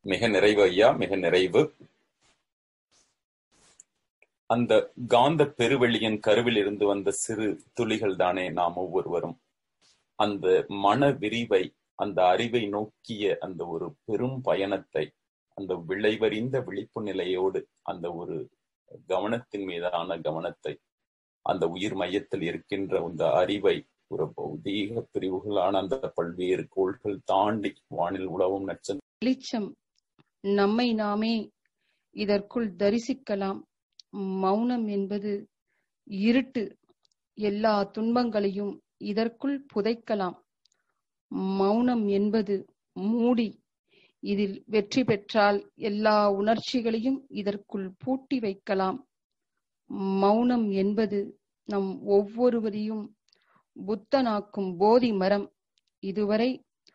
மிக நிறைவு ஐயா மிக நிறைவு அந்த காந்த பெருவெளியின் கருவில் இருந்து வந்த சிறு துளிகள் தானே நாம் ஒவ்வொருவரும் அந்த மன விரிவை அந்த அறிவை நோக்கிய அந்த ஒரு பெரும் பயணத்தை அந்த விளைவறிந்த விழிப்பு நிலையோடு அந்த ஒரு கவனத்தின் மீதான கவனத்தை அந்த உயிர் மையத்தில் இருக்கின்ற அந்த அறிவை ஒரு பௌதீக பிரிவுகளான அந்த பல்வேறு கோள்கள் தாண்டி வானில் உழவும் நட்சத்திர வெளிச்சம் நம்மை நாமே இதற்குள் தரிசிக்கலாம் மௌனம் என்பது இருட்டு எல்லா துன்பங்களையும் இதற்குள் புதைக்கலாம் மௌனம் என்பது மூடி இதில் வெற்றி பெற்றால் எல்லா உணர்ச்சிகளையும் இதற்குள் பூட்டி வைக்கலாம் மௌனம் என்பது நம் ஒவ்வொருவரையும் புத்தனாக்கும் போதி மரம் இதுவரை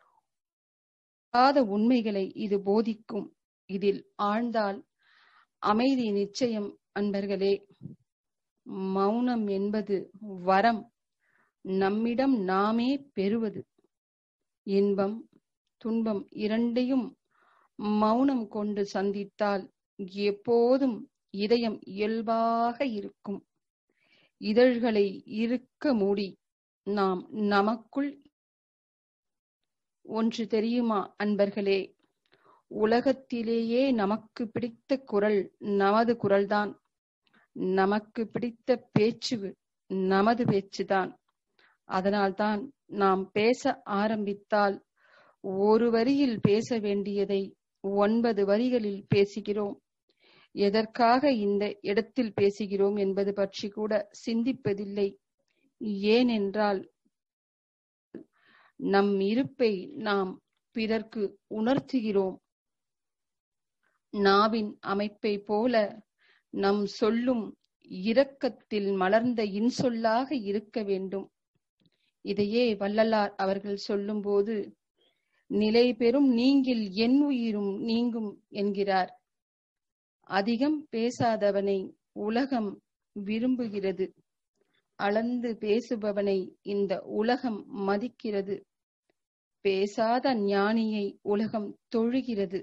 உண்மைகளை இது போதிக்கும் இதில் ஆழ்ந்தால் அமைதி நிச்சயம் அன்பர்களே மௌனம் என்பது வரம் நம்மிடம் நாமே பெறுவது இன்பம் துன்பம் இரண்டையும் மௌனம் கொண்டு சந்தித்தால் எப்போதும் இதயம் இயல்பாக இருக்கும் இதழ்களை இருக்க மூடி நாம் நமக்குள் ஒன்று தெரியுமா அன்பர்களே உலகத்திலேயே நமக்கு பிடித்த குரல் நமது குரல்தான் நமக்கு பிடித்த பேச்சு நமது பேச்சுதான் அதனால்தான் நாம் பேச ஆரம்பித்தால் ஒரு வரியில் பேச வேண்டியதை ஒன்பது வரிகளில் பேசுகிறோம் எதற்காக இந்த இடத்தில் பேசுகிறோம் என்பது பற்றி கூட சிந்திப்பதில்லை ஏனென்றால் நம் இருப்பை நாம் பிறர்க்கு உணர்த்துகிறோம் நாவின் அமைப்பை போல நம் சொல்லும் இரக்கத்தில் மலர்ந்த இன்சொல்லாக இருக்க வேண்டும் இதையே வள்ளலார் அவர்கள் சொல்லும்போது நிலை பெறும் நீங்கில் என் உயிரும் நீங்கும் என்கிறார் அதிகம் பேசாதவனை உலகம் விரும்புகிறது அளந்து பேசுபவனை இந்த உலகம் மதிக்கிறது பேசாத ஞானியை உலகம் தொழுகிறது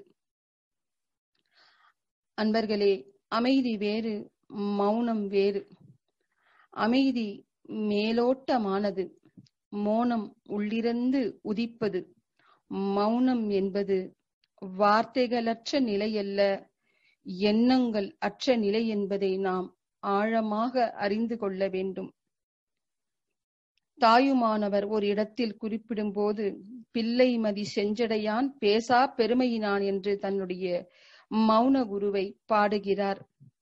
அன்பர்களே அமைதி வேறு மௌனம் வேறு அமைதி மேலோட்டமானது மோனம் உள்ளிருந்து உதிப்பது மௌனம் என்பது வார்த்தைகளற்ற நிலை அல்ல எண்ணங்கள் அற்ற நிலை என்பதை நாம் ஆழமாக அறிந்து கொள்ள வேண்டும் தாயுமானவர் ஒரு இடத்தில் குறிப்பிடும் போது பிள்ளை மதி செஞ்சடையான் பேசா பெருமையினான் என்று தன்னுடைய மௌன குருவை பாடுகிறார்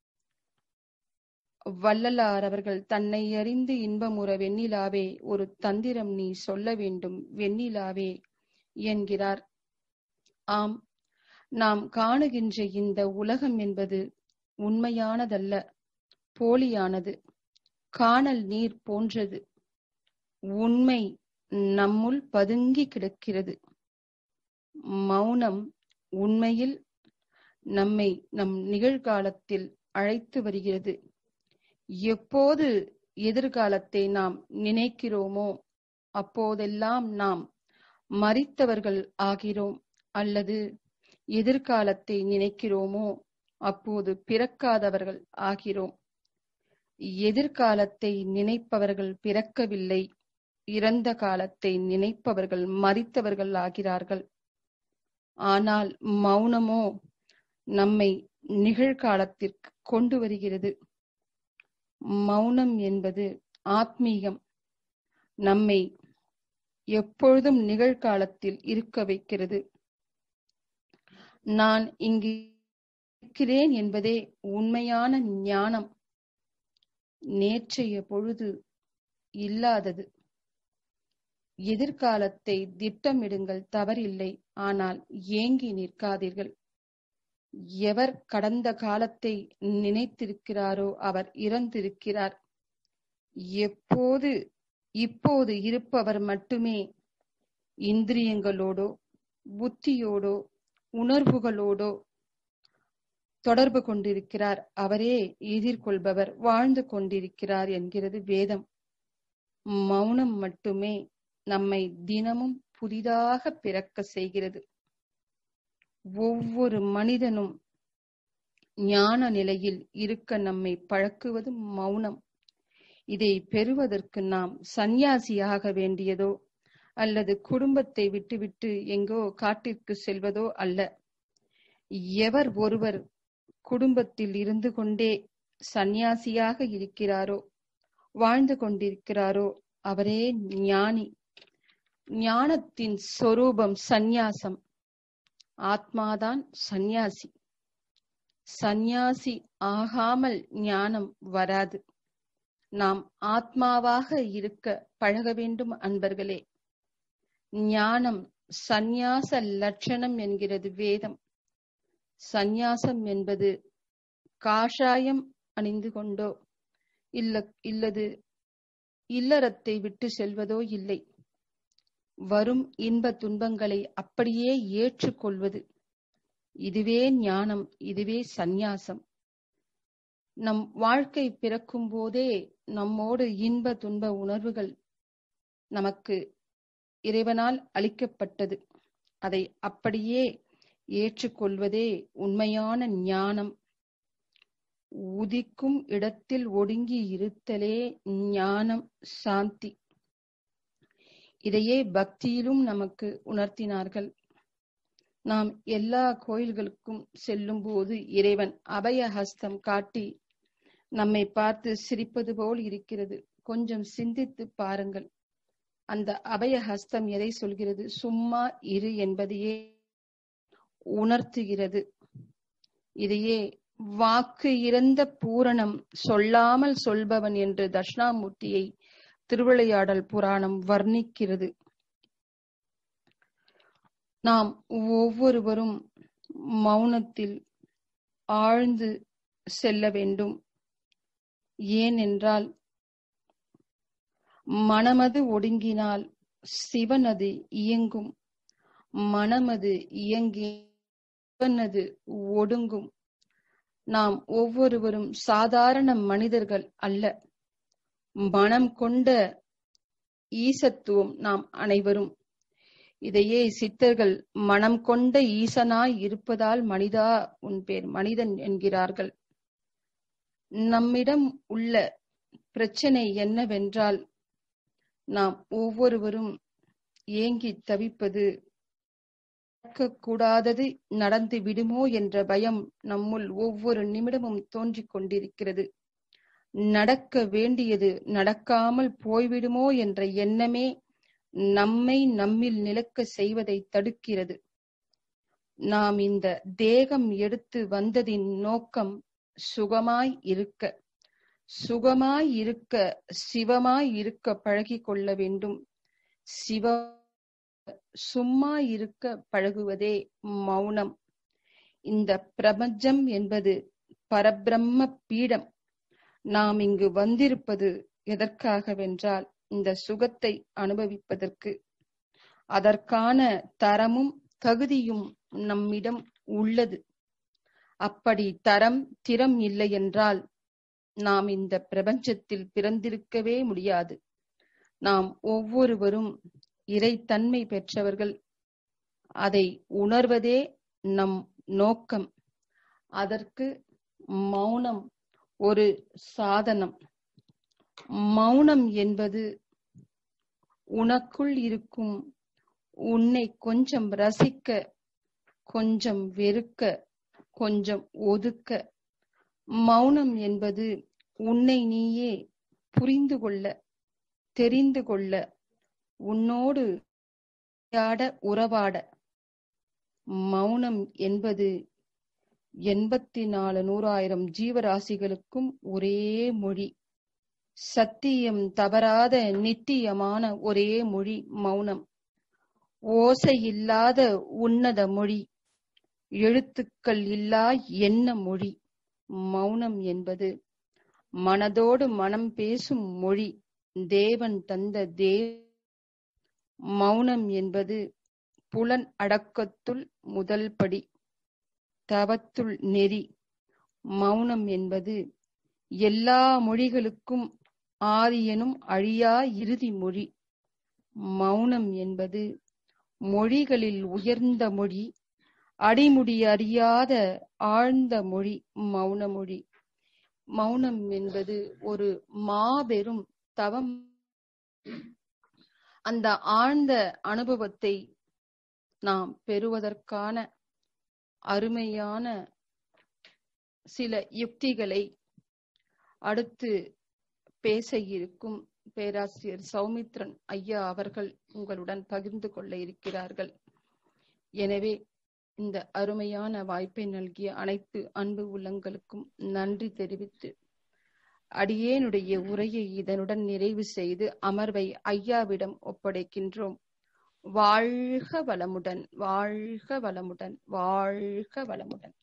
வள்ளலார் அவர்கள் தன்னை அறிந்து இன்பமுற வெண்ணிலாவே ஒரு தந்திரம் நீ சொல்ல வேண்டும் வெண்ணிலாவே என்கிறார் ஆம் நாம் காணுகின்ற இந்த உலகம் என்பது உண்மையானதல்ல போலியானது காணல் நீர் போன்றது உண்மை நம்முள் பதுங்கி கிடக்கிறது மௌனம் உண்மையில் நம்மை நம் நிகழ்காலத்தில் அழைத்து வருகிறது எப்போது எதிர்காலத்தை நாம் நினைக்கிறோமோ அப்போதெல்லாம் நாம் மறித்தவர்கள் ஆகிறோம் அல்லது எதிர்காலத்தை நினைக்கிறோமோ அப்போது பிறக்காதவர்கள் ஆகிறோம் எதிர்காலத்தை நினைப்பவர்கள் பிறக்கவில்லை இறந்த காலத்தை நினைப்பவர்கள் மறித்தவர்கள் ஆகிறார்கள் ஆனால் மௌனமோ நம்மை நிகழ்காலத்திற்கு கொண்டு வருகிறது மௌனம் என்பது ஆத்மீகம் நம்மை எப்பொழுதும் நிகழ்காலத்தில் இருக்க வைக்கிறது நான் இங்கு இருக்கிறேன் என்பதே உண்மையான ஞானம் நேற்றைய பொழுது இல்லாதது எதிர்காலத்தை திட்டமிடுங்கள் தவறில்லை ஆனால் ஏங்கி நிற்காதீர்கள் எவர் கடந்த காலத்தை நினைத்திருக்கிறாரோ அவர் இறந்திருக்கிறார் எப்போது இப்போது இருப்பவர் மட்டுமே இந்திரியங்களோடோ புத்தியோடோ உணர்வுகளோடோ தொடர்பு கொண்டிருக்கிறார் அவரே எதிர்கொள்பவர் வாழ்ந்து கொண்டிருக்கிறார் என்கிறது வேதம் மௌனம் மட்டுமே நம்மை தினமும் புதிதாக பிறக்க செய்கிறது ஒவ்வொரு மனிதனும் ஞான நிலையில் இருக்க நம்மை பழக்குவது மௌனம் இதை பெறுவதற்கு நாம் சந்நியாசியாக வேண்டியதோ அல்லது குடும்பத்தை விட்டுவிட்டு எங்கோ காட்டிற்கு செல்வதோ அல்ல எவர் ஒருவர் குடும்பத்தில் இருந்து கொண்டே சந்நியாசியாக இருக்கிறாரோ வாழ்ந்து கொண்டிருக்கிறாரோ அவரே ஞானி ஞானத்தின் சொரூபம் சந்நியாசம் ஆத்மாதான் சந்நியாசி சந்நியாசி ஆகாமல் ஞானம் வராது நாம் ஆத்மாவாக இருக்க பழக வேண்டும் அன்பர்களே ஞானம் சந்நியாச லட்சணம் என்கிறது வேதம் சந்நியாசம் என்பது காஷாயம் அணிந்து கொண்டோ இல்ல இல்லது இல்லறத்தை விட்டு செல்வதோ இல்லை வரும் இன்ப துன்பங்களை அப்படியே ஏற்றுக்கொள்வது இதுவே ஞானம் இதுவே சந்நியாசம் நம் வாழ்க்கை பிறக்கும் போதே நம்மோடு இன்ப துன்ப உணர்வுகள் நமக்கு இறைவனால் அளிக்கப்பட்டது அதை அப்படியே ஏற்றுக்கொள்வதே உண்மையான ஞானம் உதிக்கும் இடத்தில் ஒடுங்கி இருத்தலே ஞானம் சாந்தி இதையே பக்தியிலும் நமக்கு உணர்த்தினார்கள் நாம் எல்லா கோயில்களுக்கும் செல்லும் போது இறைவன் அபய ஹஸ்தம் காட்டி நம்மை பார்த்து சிரிப்பது போல் இருக்கிறது கொஞ்சம் சிந்தித்து பாருங்கள் அந்த அபய ஹஸ்தம் எதை சொல்கிறது சும்மா இரு என்பதையே உணர்த்துகிறது இதையே வாக்கு இறந்த பூரணம் சொல்லாமல் சொல்பவன் என்று தட்சிணாமூர்த்தியை திருவிளையாடல் புராணம் வர்ணிக்கிறது நாம் ஒவ்வொருவரும் மௌனத்தில் ஆழ்ந்து செல்ல வேண்டும் ஏனென்றால் மனமது ஒடுங்கினால் சிவனது இயங்கும் மனமது இயங்கி சிவனது ஒடுங்கும் நாம் ஒவ்வொருவரும் சாதாரண மனிதர்கள் அல்ல மனம் கொண்ட ஈசத்துவம் நாம் அனைவரும் இதையே சித்தர்கள் மனம் கொண்ட ஈசனாய் இருப்பதால் மனிதா உன் பேர் மனிதன் என்கிறார்கள் நம்மிடம் உள்ள பிரச்சனை என்னவென்றால் நாம் ஒவ்வொருவரும் ஏங்கி தவிப்பது நடக்கக்கூடாதது நடந்து விடுமோ என்ற பயம் நம்முள் ஒவ்வொரு நிமிடமும் தோன்றிக் கொண்டிருக்கிறது நடக்க வேண்டியது நடக்காமல் போய்விடுமோ என்ற எண்ணமே நம்மை நம்மில் நிலக்க செய்வதை தடுக்கிறது நாம் இந்த தேகம் எடுத்து வந்ததின் நோக்கம் சுகமாய் இருக்க சுகமாய் இருக்க சிவமாய் இருக்க பழகிக் கொள்ள வேண்டும் சிவ சும்மா இருக்க பழகுவதே மௌனம் இந்த பிரபஞ்சம் என்பது பரபிரம்ம பீடம் நாம் இங்கு வந்திருப்பது எதற்காகவென்றால் இந்த சுகத்தை அனுபவிப்பதற்கு அதற்கான தரமும் தகுதியும் நம்மிடம் உள்ளது அப்படி தரம் திறம் இல்லை என்றால் நாம் இந்த பிரபஞ்சத்தில் பிறந்திருக்கவே முடியாது நாம் ஒவ்வொருவரும் இறைத்தன்மை பெற்றவர்கள் அதை உணர்வதே நம் நோக்கம் அதற்கு மௌனம் ஒரு சாதனம் மௌனம் என்பது உனக்குள் இருக்கும் உன்னை கொஞ்சம் ரசிக்க கொஞ்சம் வெறுக்க கொஞ்சம் ஒதுக்க மௌனம் என்பது உன்னை நீயே புரிந்து கொள்ள தெரிந்து கொள்ள உன்னோடு உறவாட மௌனம் என்பது எண்பத்தி நாலு நூறாயிரம் ஜீவராசிகளுக்கும் ஒரே மொழி சத்தியம் தவறாத நித்தியமான ஒரே மொழி மௌனம் ஓசை இல்லாத உன்னத மொழி எழுத்துக்கள் இல்லா என்ன மொழி மௌனம் என்பது மனதோடு மனம் பேசும் மொழி தேவன் தந்த தே மௌனம் என்பது புலன் அடக்கத்துள் முதல் படி தவத்துள் நெறி மௌனம் என்பது எல்லா மொழிகளுக்கும் ஆரியனும் அழியா இறுதி மொழி மௌனம் என்பது மொழிகளில் உயர்ந்த மொழி அடிமுடி அறியாத ஆழ்ந்த மொழி மௌன மொழி மௌனம் என்பது ஒரு மாபெரும் தவம் அந்த ஆழ்ந்த அனுபவத்தை நாம் பெறுவதற்கான அருமையான சில யுக்திகளை அடுத்து பேச இருக்கும் பேராசிரியர் சௌமித்ரன் ஐயா அவர்கள் உங்களுடன் பகிர்ந்து கொள்ள இருக்கிறார்கள் எனவே இந்த அருமையான வாய்ப்பை நல்கிய அனைத்து அன்பு உள்ளங்களுக்கும் நன்றி தெரிவித்து அடியேனுடைய உரையை இதனுடன் நிறைவு செய்து அமர்வை ஐயாவிடம் ஒப்படைக்கின்றோம் வாழ்க வளமுடன் வாழ்க வளமுடன் வாழ்க வளமுடன்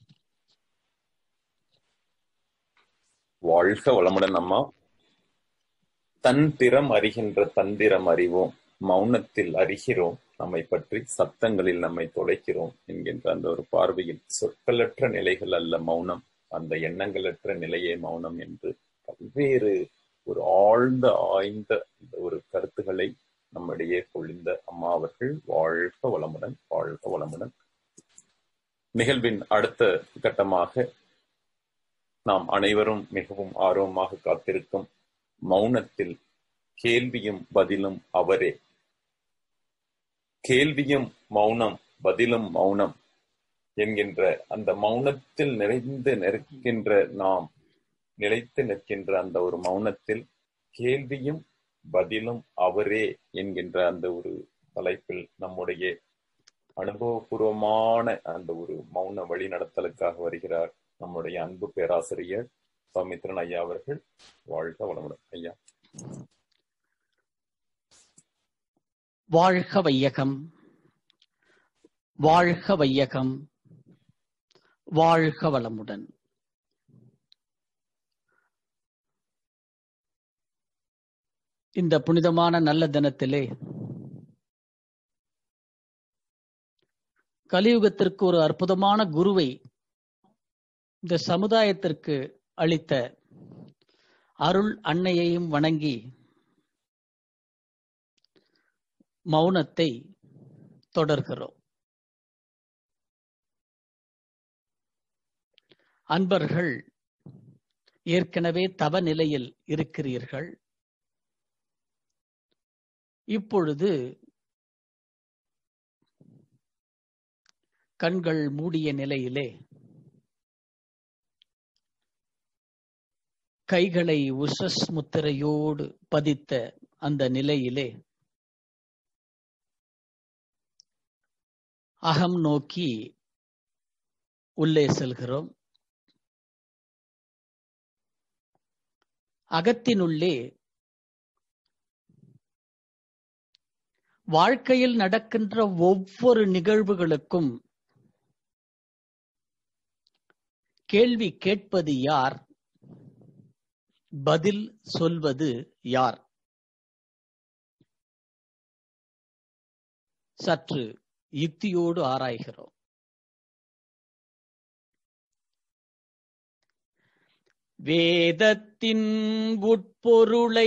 வாழ்க வளமுடன் அம்மா தன் திறம் அறிகின்ற தந்திரம் அறிவோம் மௌனத்தில் அறிகிறோம் நம்மை பற்றி சத்தங்களில் நம்மை தொலைக்கிறோம் என்கின்ற அந்த ஒரு பார்வையில் சொற்களற்ற நிலைகள் அல்ல மௌனம் அந்த எண்ணங்களற்ற நிலையே மௌனம் என்று பல்வேறு ஒரு ஆழ்ந்த ஆய்ந்த ஒரு கருத்துக்களை நம்மிடையே பொழிந்த அம்மா அவர்கள் வாழ்க வளமுடன் வாழ்க வளமுடன் நிகழ்வின் அடுத்த கட்டமாக நாம் அனைவரும் மிகவும் ஆர்வமாக காத்திருக்கும் மௌனத்தில் கேள்வியும் பதிலும் அவரே கேள்வியும் மௌனம் பதிலும் மௌனம் என்கின்ற அந்த மௌனத்தில் நிறைந்து நிற்கின்ற நாம் நிலைத்து நிற்கின்ற அந்த ஒரு மௌனத்தில் கேள்வியும் பதிலும் அவரே என்கின்ற அந்த ஒரு தலைப்பில் நம்முடைய அனுபவபூர்வமான அந்த ஒரு மௌன வழிநடத்தலுக்காக வருகிறார் நம்முடைய அன்பு பேராசிரியர் சௌமித்ரன் ஐயா அவர்கள் வாழ்க வளமுடன் ஐயா வாழ்க வையகம் வாழ்க வையகம் வாழ்க வளமுடன் இந்த புனிதமான நல்ல தினத்திலே கலியுகத்திற்கு ஒரு அற்புதமான குருவை இந்த சமுதாயத்திற்கு அளித்த அருள் அன்னையையும் வணங்கி மௌனத்தை தொடர்கிறோம் அன்பர்கள் ஏற்கனவே தவ நிலையில் இருக்கிறீர்கள் இப்பொழுது கண்கள் மூடிய நிலையிலே கைகளை உசஸ் முத்திரையோடு பதித்த அந்த நிலையிலே அகம் நோக்கி உள்ளே செல்கிறோம் அகத்தினுள்ளே வாழ்க்கையில் நடக்கின்ற ஒவ்வொரு நிகழ்வுகளுக்கும் கேள்வி கேட்பது யார் பதில் சொல்வது யார் சற்று யுக்தியோடு ஆராய்கிறோம் வேதத்தின் உட்பொருளை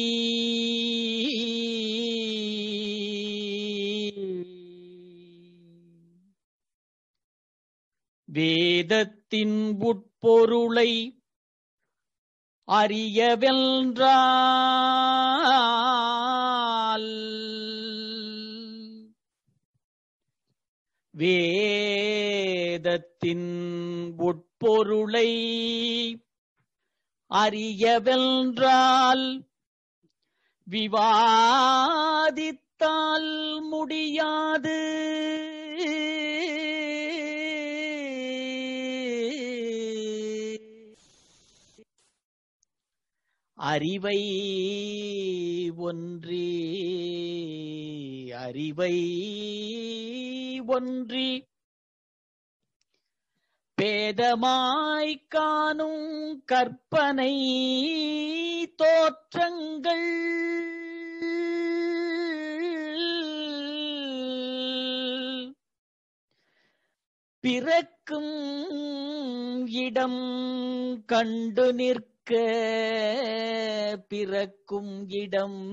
வேதத்தின் உட்பொருளை அறியவென்றால் வேதத்தின் உட்பொருளை அறியவென்றால் விவாதித்தால் முடியாது அறிவை ஒன்றி அறிவை ஒன்றி பேதமாய் காணும் கற்பனை தோற்றங்கள் பிறக்கும் இடம் கண்டு நிற்க பிறக்கும் இடம்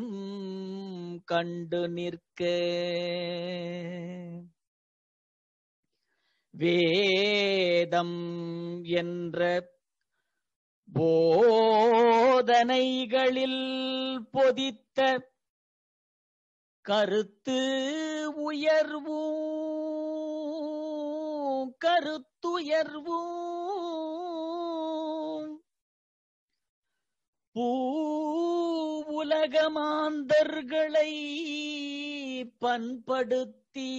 கண்டு நிற்க வேதம் என்ற போதனைகளில் பொதித்த கருத்து உயர்வு கருத்துயர்வு பூவுலகமாந்தர்களை பண்படுத்தி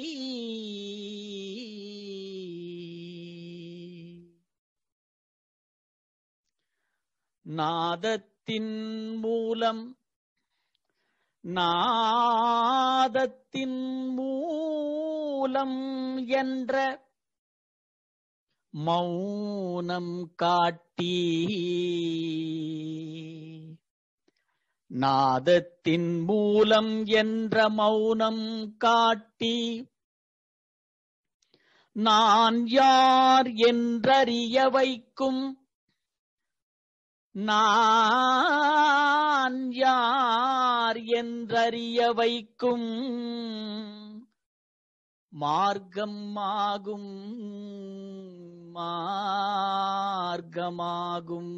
நாதத்தின் மூலம் நாதத்தின் மூலம் என்ற மௌனம் காட்டி நாதத்தின் மூலம் என்ற மௌனம் காட்டி நான் யார் என்றறிய வைக்கும் நான் யார் என்றறிய வைக்கும் மார்க்கம் ஆகும் மார்க்கமாகும்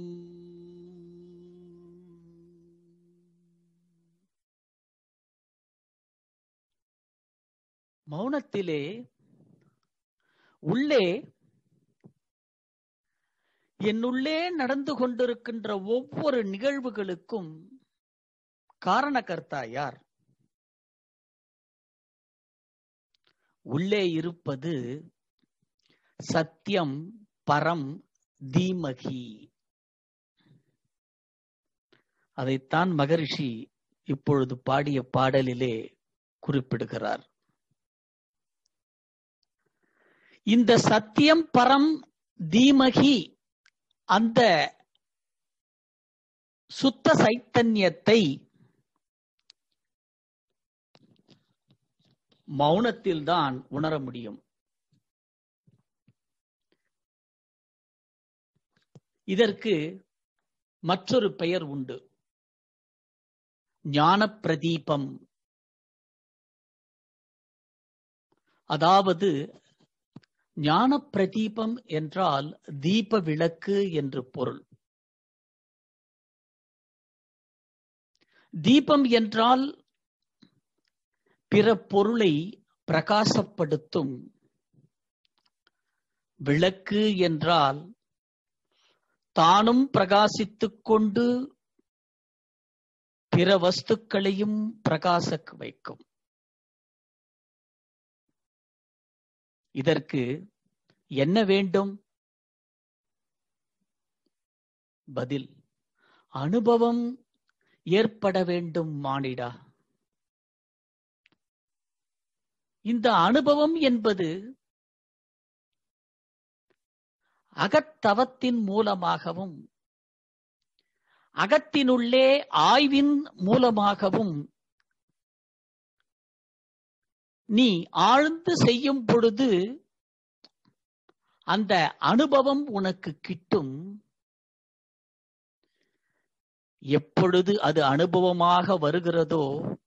மௌனத்திலே உள்ளே என்னுள்ளே நடந்து கொண்டிருக்கின்ற ஒவ்வொரு நிகழ்வுகளுக்கும் காரணகர்த்தா யார் உள்ளே இருப்பது சத்தியம் பரம் தீமகி அதைத்தான் மகரிஷி இப்பொழுது பாடிய பாடலிலே குறிப்பிடுகிறார் இந்த சத்தியம் பரம் தீமகி அந்த சுத்த சைத்தன்யத்தை மௌனத்தில் தான் உணர முடியும் இதற்கு மற்றொரு பெயர் உண்டு ஞான பிரதீபம் அதாவது ஞான பிரதீபம் என்றால் தீப விளக்கு என்று பொருள் தீபம் என்றால் பிற பொருளை பிரகாசப்படுத்தும் விளக்கு என்றால் தானும் பிரகாசித்துக் கொண்டு பிற வஸ்துக்களையும் பிரகாச வைக்கும் இதற்கு என்ன வேண்டும் பதில் அனுபவம் ஏற்பட வேண்டும் மானிடா இந்த அனுபவம் என்பது அகத்தவத்தின் மூலமாகவும் அகத்தினுள்ளே ஆய்வின் மூலமாகவும் நீ ஆழ்ந்து செய்யும் பொழுது அந்த அனுபவம் உனக்கு கிட்டும் எப்பொழுது அது அனுபவமாக வருகிறதோ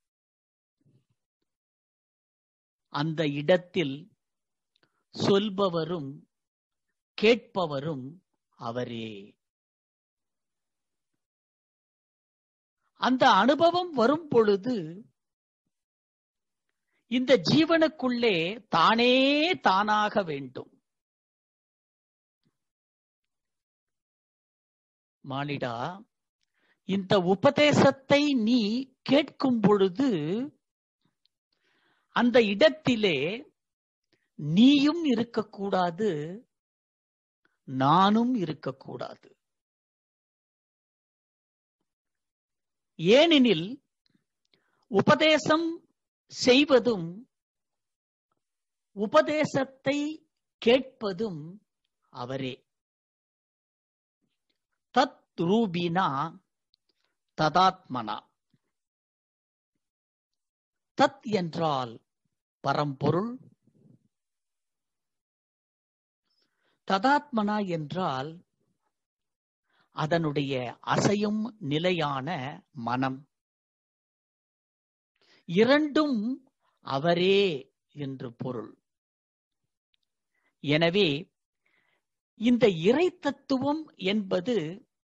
அந்த இடத்தில் சொல்பவரும் கேட்பவரும் அவரே அந்த அனுபவம் வரும் பொழுது இந்த ஜீவனுக்குள்ளே தானே தானாக வேண்டும் மானிடா இந்த உபதேசத்தை நீ கேட்கும் பொழுது அந்த இடத்திலே நீயும் இருக்கக்கூடாது நானும் இருக்கக்கூடாது ஏனெனில் உபதேசம் செய்வதும் உபதேசத்தை கேட்பதும் அவரே தத் ரூபினா ததாத்மனா தத் என்றால் பரம்பொருள் ததாத்மனா என்றால் அதனுடைய அசையும் நிலையான மனம் இரண்டும் அவரே என்று பொருள் எனவே இந்த இறை தத்துவம் என்பது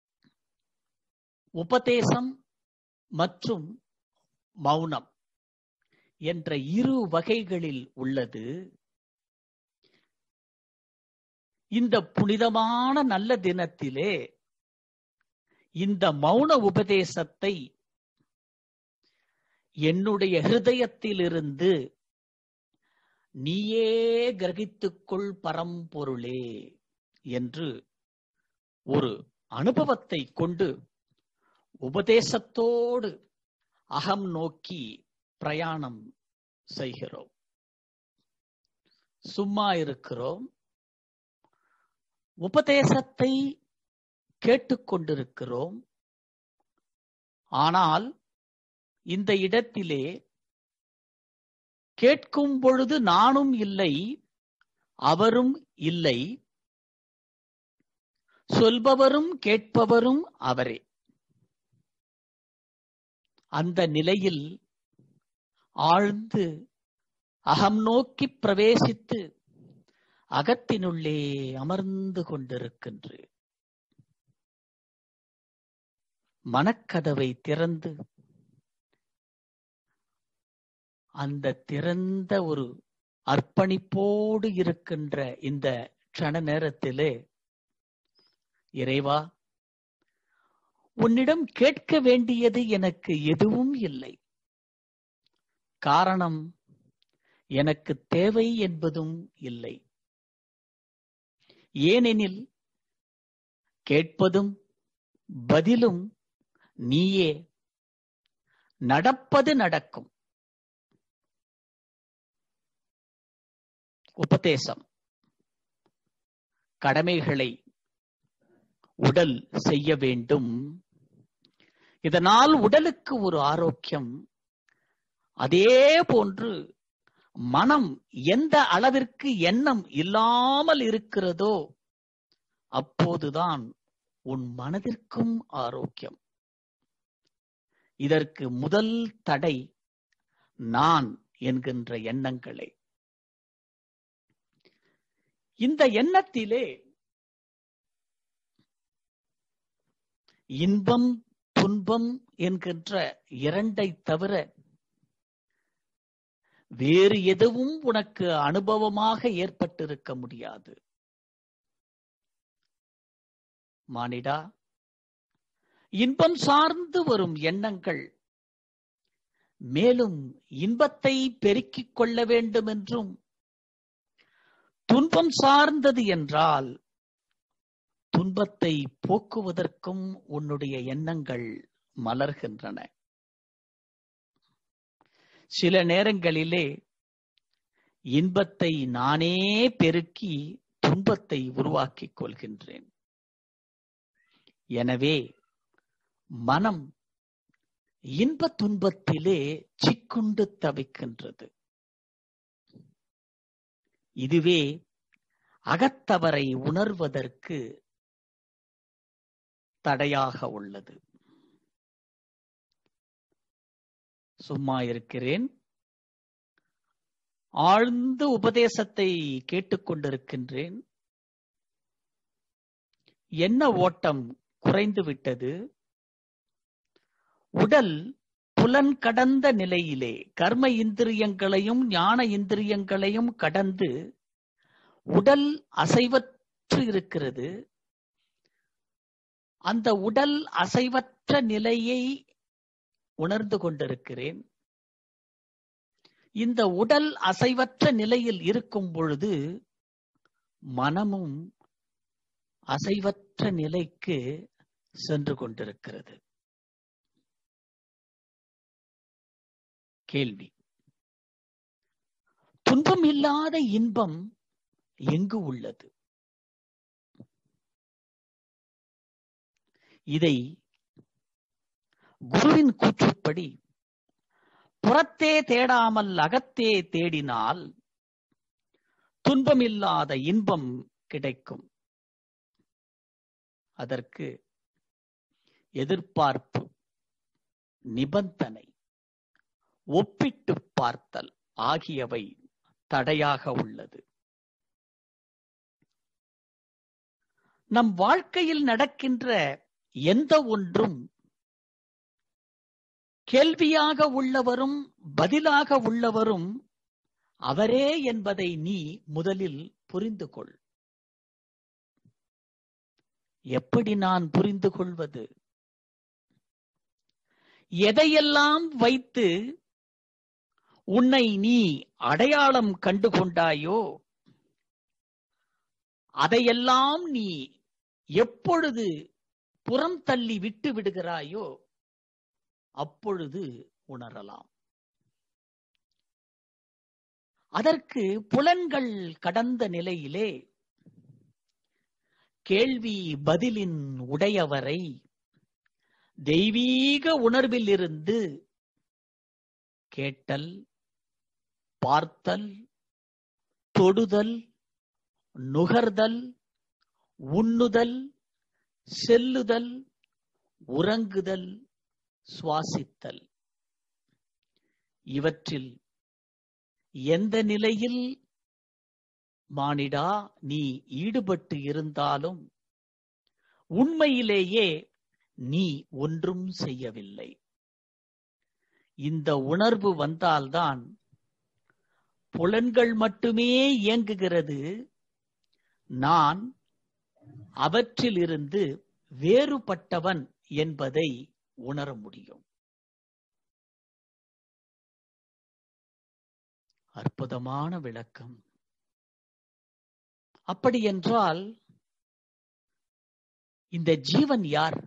உபதேசம் மற்றும் மௌனம் என்ற இரு வகைகளில் உள்ளது இந்த புனிதமான நல்ல தினத்திலே இந்த மௌன உபதேசத்தை என்னுடைய ஹிருதயத்திலிருந்து நீயே கிரகித்துக்கொள் பரம்பொருளே என்று ஒரு அனுபவத்தை கொண்டு உபதேசத்தோடு அகம் நோக்கி பிரயாணம் செய்கிறோம் சும்மா இருக்கிறோம் உபதேசத்தை கேட்டுக்கொண்டிருக்கிறோம் ஆனால் இந்த இடத்திலே கேட்கும் பொழுது நானும் இல்லை அவரும் இல்லை சொல்பவரும் கேட்பவரும் அவரே அந்த நிலையில் ஆழ்ந்து அகம் நோக்கி பிரவேசித்து அகத்தினுள்ளே அமர்ந்து கொண்டிருக்கின்றேன் மனக்கதவை திறந்து அந்த திறந்த ஒரு அர்ப்பணிப்போடு இருக்கின்ற இந்த க்ஷண நேரத்திலே இறைவா உன்னிடம் கேட்க வேண்டியது எனக்கு எதுவும் இல்லை காரணம் எனக்கு தேவை என்பதும் இல்லை ஏனெனில் கேட்பதும் பதிலும் நீயே நடப்பது நடக்கும் உபதேசம் கடமைகளை உடல் செய்ய வேண்டும் இதனால் உடலுக்கு ஒரு ஆரோக்கியம் அதே போன்று மனம் எந்த அளவிற்கு எண்ணம் இல்லாமல் இருக்கிறதோ அப்போதுதான் உன் மனதிற்கும் ஆரோக்கியம் இதற்கு முதல் தடை நான் என்கின்ற எண்ணங்களே இந்த எண்ணத்திலே இன்பம் துன்பம் என்கின்ற இரண்டை தவிர வேறு எதுவும் உனக்கு அனுபவமாக ஏற்பட்டிருக்க முடியாது மானிடா இன்பம் சார்ந்து வரும் எண்ணங்கள் மேலும் இன்பத்தை பெருக்கிக் கொள்ள வேண்டும் என்றும் துன்பம் சார்ந்தது என்றால் துன்பத்தை போக்குவதற்கும் உன்னுடைய எண்ணங்கள் மலர்கின்றன சில நேரங்களிலே இன்பத்தை நானே பெருக்கி துன்பத்தை உருவாக்கிக் கொள்கின்றேன் எனவே மனம் இன்ப துன்பத்திலே சிக்குண்டு தவிக்கின்றது இதுவே அகத்தவரை உணர்வதற்கு தடையாக உள்ளது சும்மா இருக்கிறேன் ஆழ்ந்த உபதேசத்தை கேட்டுக்கொண்டிருக்கின்றேன் என்ன ஓட்டம் குறைந்து விட்டது உடல் புலன் கடந்த நிலையிலே கர்ம இந்திரியங்களையும் ஞான இந்திரியங்களையும் கடந்து உடல் அசைவற்று இருக்கிறது அந்த உடல் அசைவற்ற நிலையை உணர்ந்து கொண்டிருக்கிறேன் இந்த உடல் அசைவற்ற நிலையில் இருக்கும் பொழுது மனமும் அசைவற்ற நிலைக்கு சென்று கொண்டிருக்கிறது கேள்வி துன்பம் இல்லாத இன்பம் எங்கு உள்ளது இதை குருவின் கூற்றுப்படி புறத்தே தேடாமல் அகத்தே தேடினால் துன்பமில்லாத இன்பம் கிடைக்கும் அதற்கு எதிர்பார்ப்பு நிபந்தனை ஒப்பிட்டு பார்த்தல் ஆகியவை தடையாக உள்ளது நம் வாழ்க்கையில் நடக்கின்ற எந்த ஒன்றும் கேள்வியாக உள்ளவரும் பதிலாக உள்ளவரும் அவரே என்பதை நீ முதலில் புரிந்து கொள் எப்படி நான் புரிந்து கொள்வது எதையெல்லாம் வைத்து உன்னை நீ அடையாளம் கண்டு கொண்டாயோ அதையெல்லாம் நீ எப்பொழுது புறம் தள்ளி விட்டு விடுகிறாயோ அப்பொழுது உணரலாம் அதற்கு புலன்கள் கடந்த நிலையிலே கேள்வி பதிலின் உடையவரை தெய்வீக உணர்வில் இருந்து கேட்டல் பார்த்தல் தொடுதல் நுகர்தல் உண்ணுதல் செல்லுதல் உறங்குதல் சுவாசித்தல் இவற்றில் எந்த நிலையில் மானிடா நீ ஈடுபட்டு இருந்தாலும் உண்மையிலேயே நீ ஒன்றும் செய்யவில்லை இந்த உணர்வு வந்தால்தான் புலன்கள் மட்டுமே இயங்குகிறது நான் அவற்றிலிருந்து வேறுபட்டவன் என்பதை உணர முடியும் அற்புதமான விளக்கம் அப்படி என்றால் இந்த ஜீவன் யார்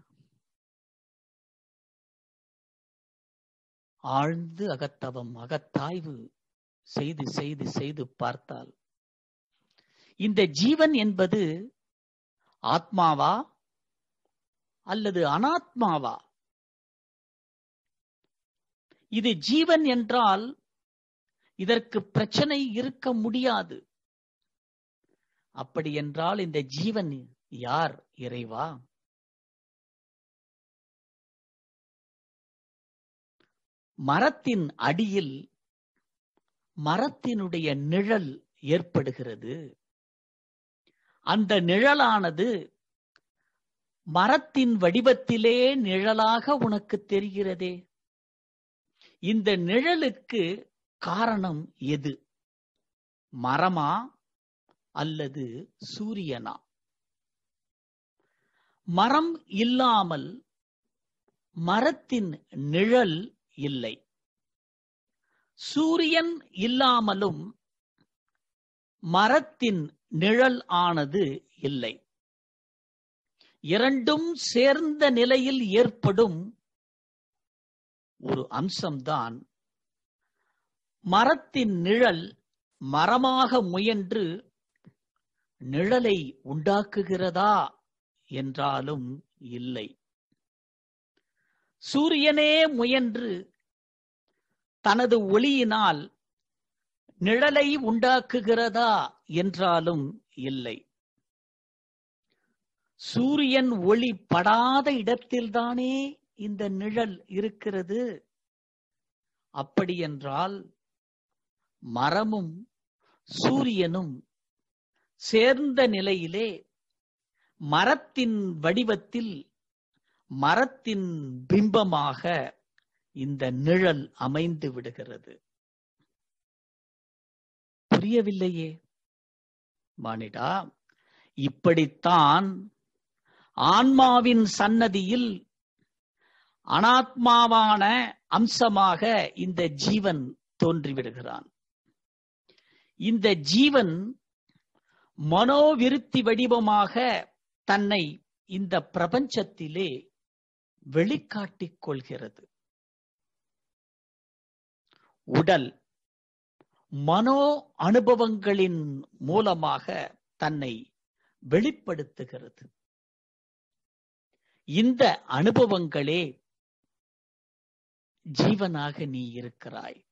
ஆழ்ந்து அகத்தவம் அகத்தாய்வு செய்து செய்து செய்து பார்த்தால் இந்த ஜீவன் என்பது ஆத்மாவா அல்லது அனாத்மாவா இது ஜீவன் என்றால் இதற்கு பிரச்சனை இருக்க முடியாது அப்படி என்றால் இந்த ஜீவன் யார் இறைவா மரத்தின் அடியில் மரத்தினுடைய நிழல் ஏற்படுகிறது அந்த நிழலானது மரத்தின் வடிவத்திலே நிழலாக உனக்கு தெரிகிறதே இந்த நிழலுக்கு காரணம் எது மரமா அல்லது சூரியனா மரம் இல்லாமல் மரத்தின் நிழல் இல்லை சூரியன் இல்லாமலும் மரத்தின் நிழல் ஆனது இல்லை இரண்டும் சேர்ந்த நிலையில் ஏற்படும் ஒரு அம்சம்தான் மரத்தின் நிழல் மரமாக முயன்று நிழலை உண்டாக்குகிறதா என்றாலும் இல்லை சூரியனே முயன்று தனது ஒளியினால் நிழலை உண்டாக்குகிறதா என்றாலும் இல்லை சூரியன் ஒளி படாத இடத்தில்தானே இந்த நிழல் இருக்கிறது அப்படி என்றால் மரமும் சூரியனும் சேர்ந்த நிலையிலே மரத்தின் வடிவத்தில் மரத்தின் பிம்பமாக இந்த நிழல் அமைந்து விடுகிறது புரியவில்லையே மானிடா இப்படித்தான் ஆன்மாவின் சன்னதியில் அனாத்மாவான அம்சமாக இந்த ஜீவன் தோன்றிவிடுகிறான் இந்த ஜீவன் மனோவிருத்தி வடிவமாக தன்னை இந்த பிரபஞ்சத்திலே வெளிக்காட்டிக் கொள்கிறது உடல் மனோ அனுபவங்களின் மூலமாக தன்னை வெளிப்படுத்துகிறது இந்த அனுபவங்களே ஜீவனாக நீ இருக்கிறாய்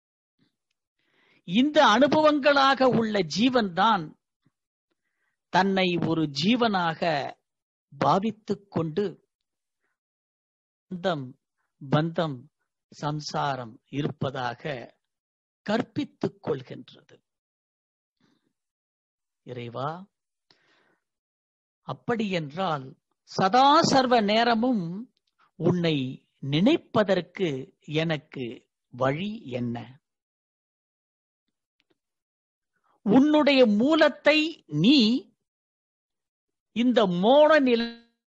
இந்த அனுபவங்களாக உள்ள ஜீவன்தான் தன்னை ஒரு ஜீவனாக பாவித்துக் கொண்டு பந்தம் பந்தம் சம்சாரம் இருப்பதாக கற்பித்துக் கொள்கின்றது இறைவா அப்படி என்றால் சதா சர்வ நேரமும் உன்னை நினைப்பதற்கு எனக்கு வழி என்ன உன்னுடைய மூலத்தை நீ இந்த மோன நிலை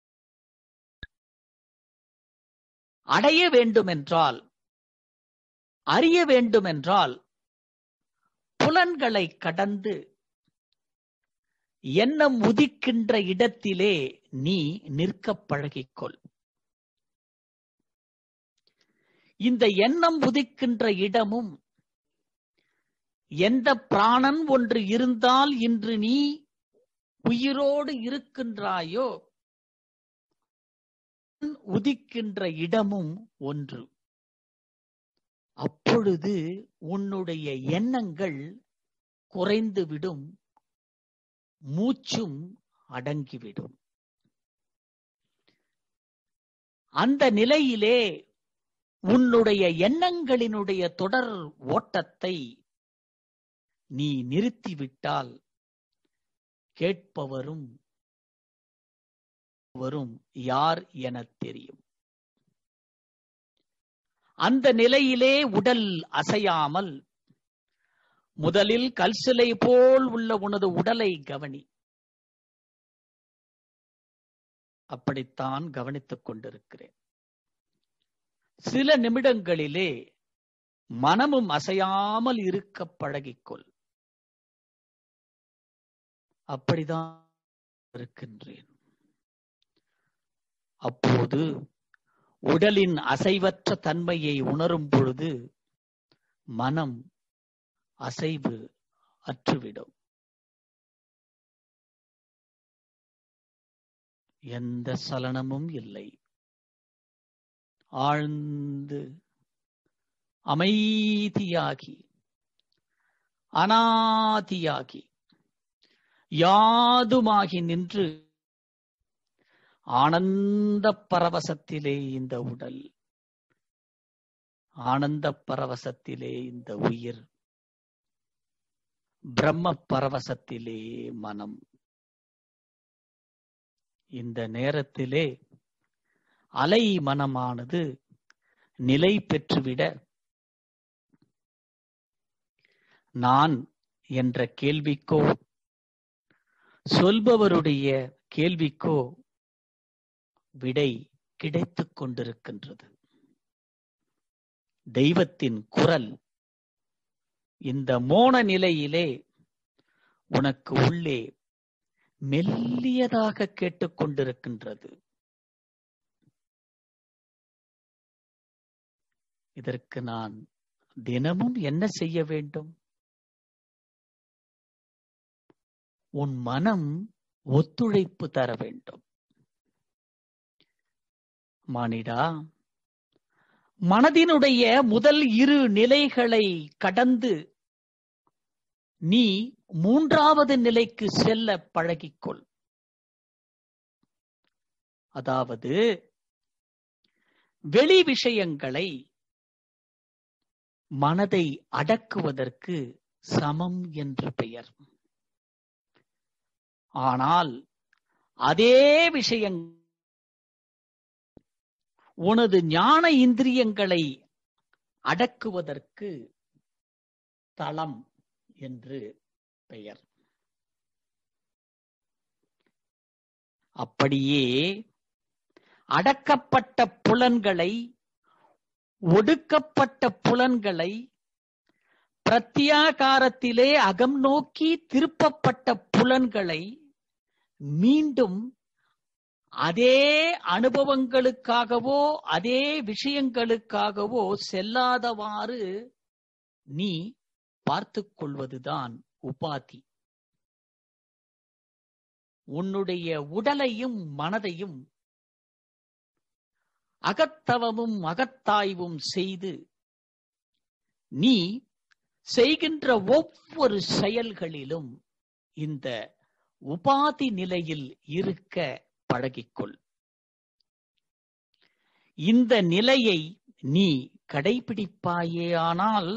அடைய வேண்டுமென்றால் அறிய வேண்டுமென்றால் புலன்களை கடந்து எண்ணம் உதிக்கின்ற இடத்திலே நீ நிற்க பழகிக்கொள் இந்த எண்ணம் உதிக்கின்ற இடமும் எந்த பிராணன் ஒன்று இருந்தால் இன்று நீ உயிரோடு இருக்கின்றாயோ உதிக்கின்ற இடமும் ஒன்று அப்பொழுது உன்னுடைய எண்ணங்கள் குறைந்துவிடும் மூச்சும் அடங்கிவிடும் அந்த நிலையிலே உன்னுடைய எண்ணங்களினுடைய தொடர் ஓட்டத்தை நீ நிறுத்திவிட்டால் கேட்பவரும் வரும் யார் என தெரியும் அந்த நிலையிலே உடல் அசையாமல் முதலில் கல்சிலை போல் உள்ள உனது உடலை கவனி அப்படித்தான் கவனித்துக் கொண்டிருக்கிறேன் சில நிமிடங்களிலே மனமும் அசையாமல் இருக்க பழகிக்கொள் அப்படிதான் இருக்கின்றேன் அப்போது உடலின் அசைவற்ற தன்மையை உணரும் பொழுது மனம் அசைவு அற்றுவிடும் எந்த சலனமும் இல்லை ஆழ்ந்து அமைதியாகி அனாதியாகி யாதுமாகி நின்று ஆனந்த பரவசத்திலே இந்த உடல் ஆனந்த பரவசத்திலே இந்த உயிர் பிரம்ம பரவசத்திலே மனம் இந்த நேரத்திலே அலை மனமானது நிலை பெற்றுவிட நான் என்ற கேள்விக்கோ சொல்பவருடைய கேள்விக்கோ விடை கிடைத்துக் கொண்டிருக்கின்றது தெய்வத்தின் குரல் இந்த மோன நிலையிலே உனக்கு உள்ளே மெல்லியதாக கேட்டுக்கொண்டிருக்கின்றது இதற்கு நான் தினமும் என்ன செய்ய வேண்டும் உன் மனம் ஒத்துழைப்பு தர வேண்டும் மானிடா மனதினுடைய முதல் இரு நிலைகளை கடந்து நீ மூன்றாவது நிலைக்கு செல்ல பழகிக்கொள் அதாவது வெளி விஷயங்களை மனதை அடக்குவதற்கு சமம் என்று பெயர் ஆனால் அதே விஷயங் உனது ஞான இந்திரியங்களை அடக்குவதற்கு தளம் என்று பெயர் அப்படியே அடக்கப்பட்ட புலன்களை ஒடுக்கப்பட்ட புலன்களை பிரத்யாகாரத்திலே அகம் நோக்கி திருப்பப்பட்ட புலன்களை மீண்டும் அதே அனுபவங்களுக்காகவோ அதே விஷயங்களுக்காகவோ செல்லாதவாறு நீ பார்த்துக் கொள்வதுதான் உபாதி உன்னுடைய உடலையும் மனதையும் அகத்தவமும் அகத்தாய்வும் செய்து நீ செய்கின்ற ஒவ்வொரு செயல்களிலும் இந்த உபாதி நிலையில் இருக்க பழகிக்கொள் இந்த நிலையை நீ கடைபிடிப்பாயேயானால்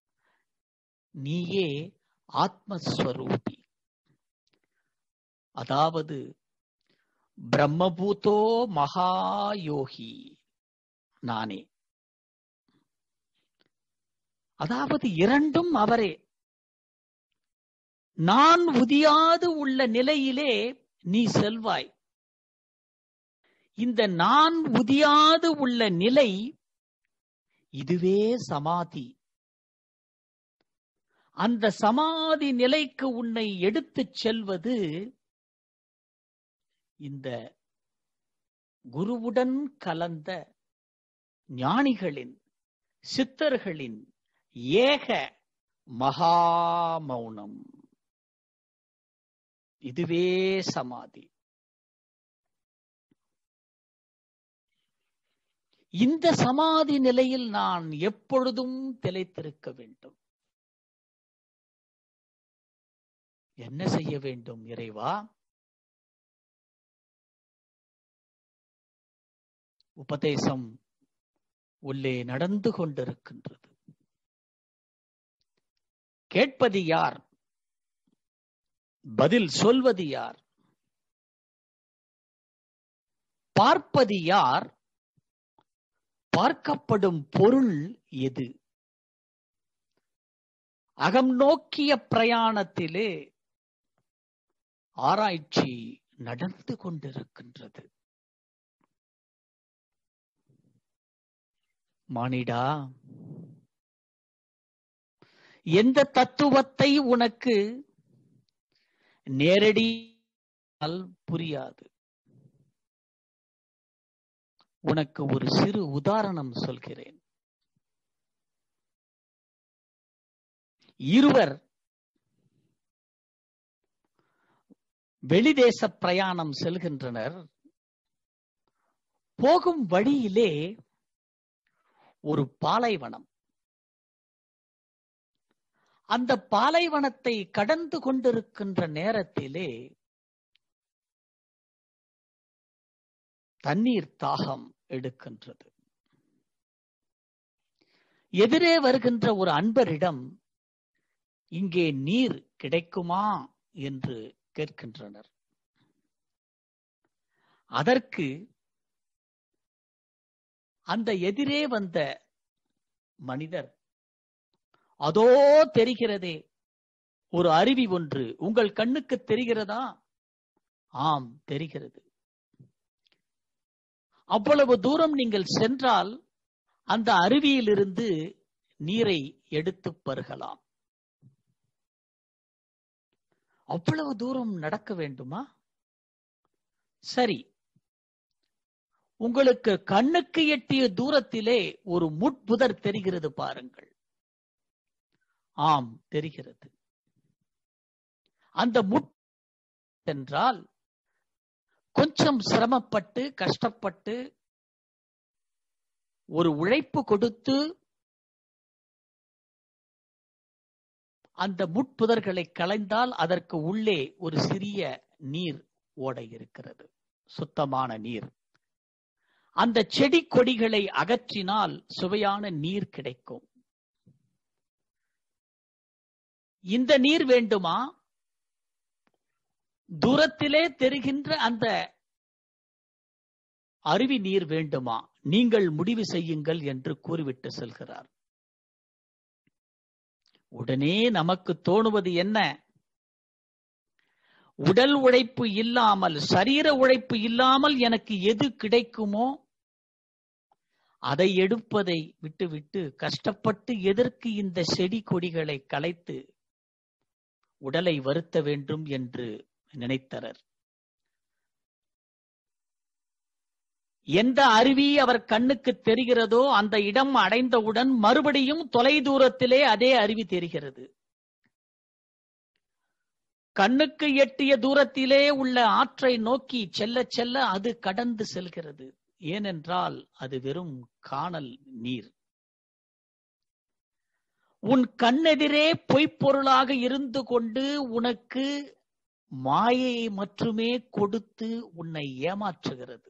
நீயே ஆத்மஸ்வரூபி அதாவது பிரம்மபூதோ மகாயோகி நானே அதாவது இரண்டும் அவரே நான் உதியாது உள்ள நிலையிலே நீ செல்வாய் இந்த நான் உதியாது உள்ள நிலை இதுவே சமாதி அந்த சமாதி நிலைக்கு உன்னை எடுத்துச் செல்வது இந்த குருவுடன் கலந்த ஞானிகளின் சித்தர்களின் ஏக மகாமௌனம் இதுவே சமாதி இந்த சமாதி நிலையில் நான் எப்பொழுதும் திளைத்திருக்க வேண்டும் என்ன செய்ய வேண்டும் இறைவா உபதேசம் உள்ளே நடந்து கொண்டிருக்கின்றது கேட்பது யார் பதில் சொல்வது யார் பார்ப்பது யார் பார்க்கப்படும் பொருள் எது அகம் நோக்கிய பிரயாணத்திலே ஆராய்ச்சி நடந்து கொண்டிருக்கின்றது மானிடா எந்த தத்துவத்தை உனக்கு நேரடி புரியாது உனக்கு ஒரு சிறு உதாரணம் சொல்கிறேன் இருவர் வெளிதேச பிரயாணம் செல்கின்றனர் போகும் வழியிலே ஒரு பாலைவனம் அந்த பாலைவனத்தை கடந்து கொண்டிருக்கின்ற நேரத்திலே தண்ணீர் தாகம் எடுக்கின்றது எதிரே வருகின்ற ஒரு அன்பரிடம் இங்கே நீர் கிடைக்குமா என்று கேட்கின்றனர் அதற்கு அந்த எதிரே வந்த மனிதர் அதோ தெரிகிறதே ஒரு அருவி ஒன்று உங்கள் கண்ணுக்கு தெரிகிறதா ஆம் தெரிகிறது அவ்வளவு தூரம் நீங்கள் சென்றால் அந்த அருவியிலிருந்து நீரை எடுத்து பருகலாம் அவ்வளவு தூரம் நடக்க வேண்டுமா சரி உங்களுக்கு கண்ணுக்கு எட்டிய தூரத்திலே ஒரு முட்புதர் தெரிகிறது பாருங்கள் ஆம் தெரிகிறது அந்த முட் என்றால் கொஞ்சம் சிரமப்பட்டு கஷ்டப்பட்டு ஒரு உழைப்பு கொடுத்து அந்த முட்புதர்களை களைந்தால் அதற்கு உள்ளே ஒரு சிறிய நீர் ஓடை இருக்கிறது சுத்தமான நீர் அந்த செடி கொடிகளை அகற்றினால் சுவையான நீர் கிடைக்கும் இந்த நீர் வேண்டுமா தூரத்திலே தெரிகின்ற அந்த அருவி நீர் வேண்டுமா நீங்கள் முடிவு செய்யுங்கள் என்று கூறிவிட்டு செல்கிறார் உடனே நமக்கு தோணுவது என்ன உடல் உழைப்பு இல்லாமல் சரீர உழைப்பு இல்லாமல் எனக்கு எது கிடைக்குமோ அதை எடுப்பதை விட்டுவிட்டு கஷ்டப்பட்டு எதற்கு இந்த செடி கொடிகளை கலைத்து உடலை வருத்த வேண்டும் என்று நினைத்தனர் எந்த அருவி அவர் கண்ணுக்கு தெரிகிறதோ அந்த இடம் அடைந்தவுடன் மறுபடியும் தொலை தூரத்திலே அதே அருவி தெரிகிறது கண்ணுக்கு எட்டிய தூரத்திலே உள்ள ஆற்றை நோக்கி செல்ல செல்ல அது கடந்து செல்கிறது ஏனென்றால் அது வெறும் காணல் நீர் உன் கண்ணெதிரே பொய்ப்பொருளாக இருந்து கொண்டு உனக்கு மாயையை மட்டுமே கொடுத்து உன்னை ஏமாற்றுகிறது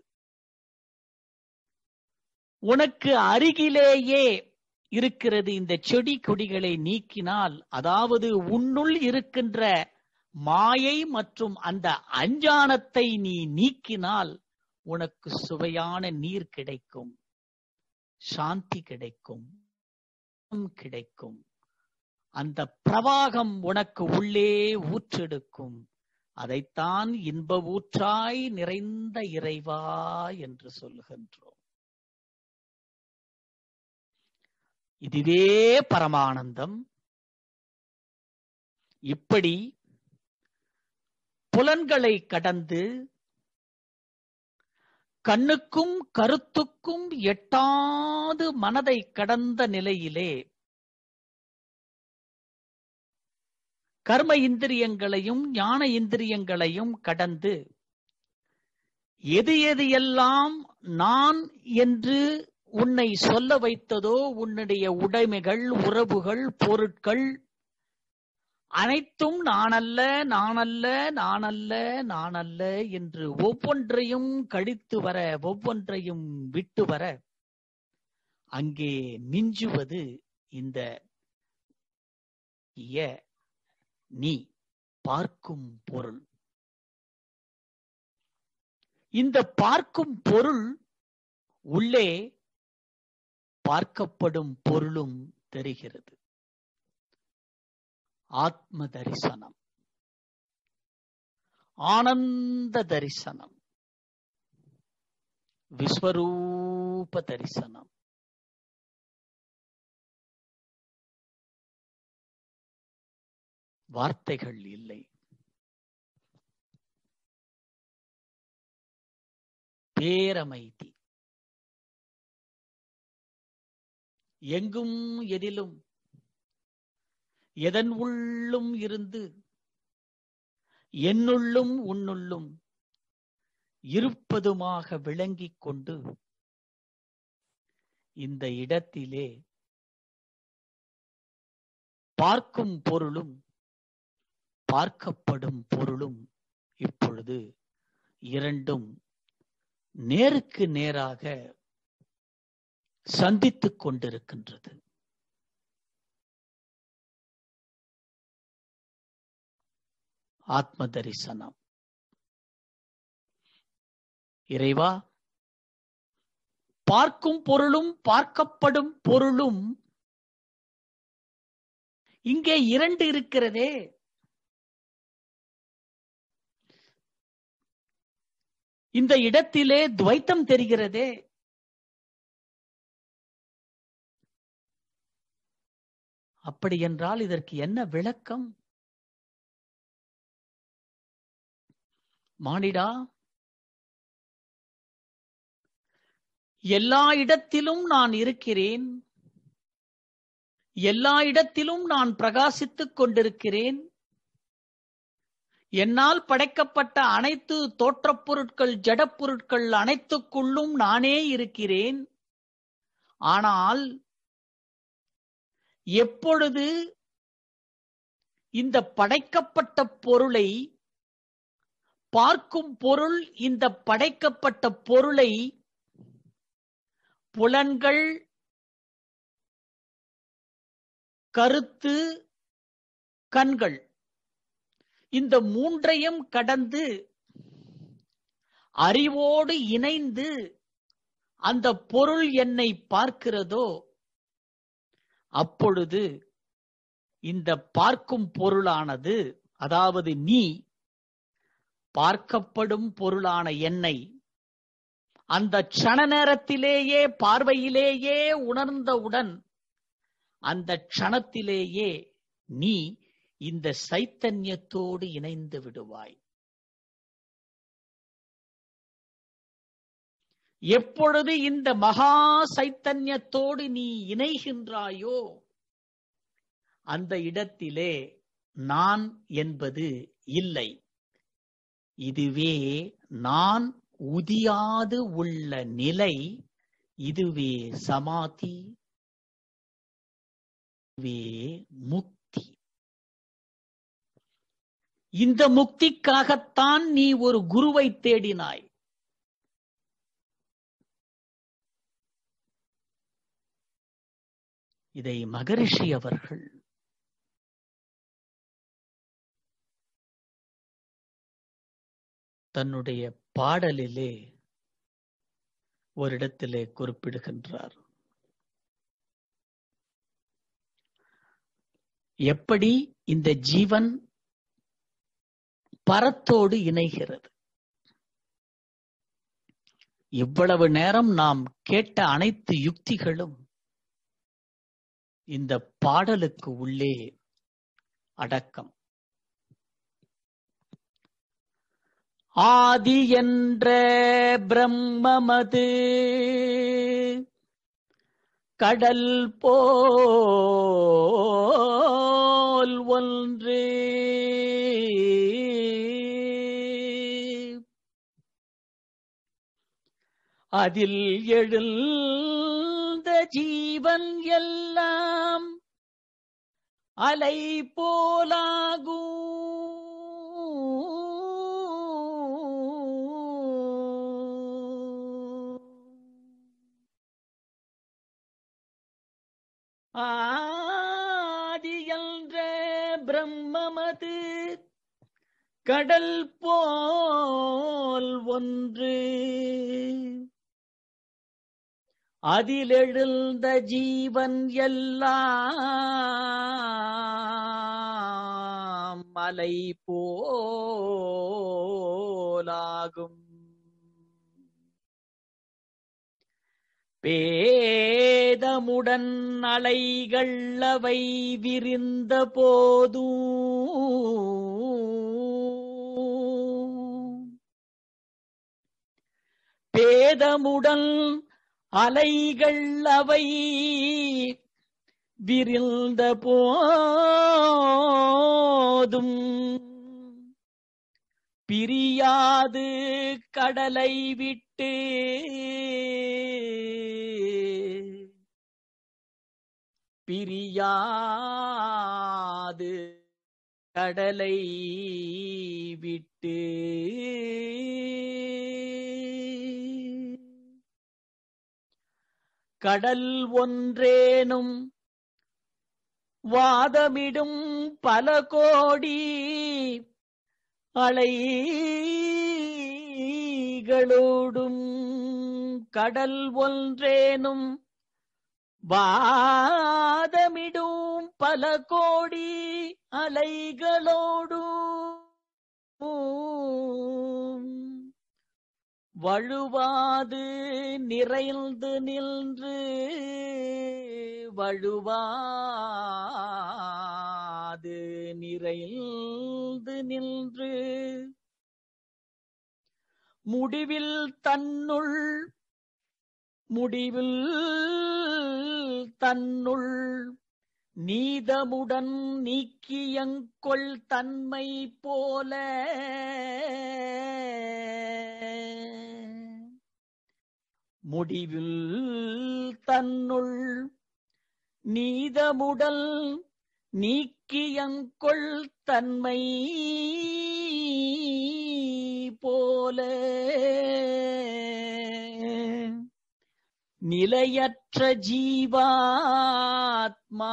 உனக்கு அருகிலேயே இருக்கிறது இந்த செடி கொடிகளை நீக்கினால் அதாவது உன்னுள் இருக்கின்ற மாயை மற்றும் அந்த அஞ்ஞானத்தை நீ நீக்கினால் உனக்கு சுவையான நீர் கிடைக்கும் சாந்தி கிடைக்கும் கிடைக்கும் அந்த பிரவாகம் உனக்கு உள்ளே ஊற்றெடுக்கும் அதைத்தான் இன்ப ஊற்றாய் நிறைந்த இறைவா என்று சொல்லுகின்றோம் இதுவே பரமானந்தம் இப்படி புலன்களை கடந்து கண்ணுக்கும் கருத்துக்கும் எட்டாது மனதை கடந்த நிலையிலே கர்ம இந்திரியங்களையும் ஞான இந்திரியங்களையும் கடந்து எது எது எல்லாம் நான் என்று உன்னை சொல்ல வைத்ததோ உன்னுடைய உடைமைகள் உறவுகள் பொருட்கள் அனைத்தும் நானல்ல நானல்ல நானல்ல நானல்ல என்று ஒவ்வொன்றையும் கழித்து வர ஒவ்வொன்றையும் விட்டு வர அங்கே மிஞ்சுவது இந்த நீ பார்க்கும் பொருள் இந்த பார்க்கும் பொருள் உள்ளே பார்க்கப்படும் பொருளும் தெரிகிறது ஆத்ம தரிசனம் ஆனந்த தரிசனம் விஸ்வரூப தரிசனம் வார்த்தைகள் இல்லை பேரமைதி எங்கும் எதிலும் எதன் உள்ளும் இருந்து என்னுள்ளும் உன்னுள்ளும் இருப்பதுமாக விளங்கிக் கொண்டு இந்த இடத்திலே பார்க்கும் பொருளும் பார்க்கப்படும் பொருளும் இப்பொழுது இரண்டும் நேருக்கு நேராக சந்தித்துக் கொண்டிருக்கின்றது ஆத்ம தரிசனம் இறைவா பார்க்கும் பொருளும் பார்க்கப்படும் பொருளும் இங்கே இரண்டு இருக்கிறதே இந்த இடத்திலே துவைத்தம் தெரிகிறதே அப்படி என்றால் இதற்கு என்ன விளக்கம் மானிடா எல்லா இடத்திலும் நான் இருக்கிறேன் எல்லா இடத்திலும் நான் பிரகாசித்துக் கொண்டிருக்கிறேன் என்னால் படைக்கப்பட்ட அனைத்து தோற்றப் பொருட்கள் ஜடப்பொருட்கள் அனைத்துக்குள்ளும் நானே இருக்கிறேன் ஆனால் எப்பொழுது இந்த படைக்கப்பட்ட பொருளை பார்க்கும் பொருள் இந்த படைக்கப்பட்ட பொருளை புலன்கள் கருத்து கண்கள் இந்த மூன்றையும் கடந்து அறிவோடு இணைந்து அந்த பொருள் என்னை பார்க்கிறதோ அப்பொழுது இந்த பார்க்கும் பொருளானது அதாவது நீ பார்க்கப்படும் பொருளான என்னை அந்த க்ஷண நேரத்திலேயே பார்வையிலேயே உணர்ந்தவுடன் அந்த க்ஷணத்திலேயே நீ இந்த சைத்தன்யத்தோடு இணைந்து விடுவாய் எப்பொழுது இந்த மகா சைத்தன்யத்தோடு நீ இணைகின்றாயோ அந்த இடத்திலே நான் என்பது இல்லை இதுவே நான் உதியாது உள்ள நிலை இதுவே சமாதி இதுவே முக்தி இந்த முக்திக்காகத்தான் நீ ஒரு குருவை தேடினாய் இதை மகரிஷி அவர்கள் தன்னுடைய பாடலிலே ஒரு இடத்திலே குறிப்பிடுகின்றார் எப்படி இந்த ஜீவன் பரத்தோடு இணைகிறது இவ்வளவு நேரம் நாம் கேட்ட அனைத்து யுக்திகளும் இந்த பாடலுக்கு உள்ளே அடக்கம் ஆதி என்ற பிரம்மமது கடல் போல் ஒன்று அதில் எழுந்த ஜீவன் எல்லாம் அலை போலாகும் ஆதி என்ற பிரம்மமது கடல் போல் ஒன்று அதிலெழுந்த ஜீவன் எல்லாம் மலை போலாகும் பேதமுடன் அலைகள் அவை விரிந்த போதும் பேதமுடன் அலைகள் அவை விரிந்த போதும் பிரியாது கடலை விட்டு பிரியாது கடலை விட்டு கடல் ஒன்றேனும் வாதமிடும் பல கோடி அலைகளோடும் கடல் ஒன்றேனும் வாதமிடும் பல கோடி அலைகளோடும் வழுவாது நிறைந்து நின்று வழுவாது நிறைந்து நின்று முடிவில் தன்னுள் முடிவில் தன்னுள் நீதமுடன் நீக்கியங்கொள் தன்மை போல முடிவில் தன்னுள் நீதமுடல் நீக்கியங்கொள் தன்மை போல நிலையற்ற ஜீவாத்மா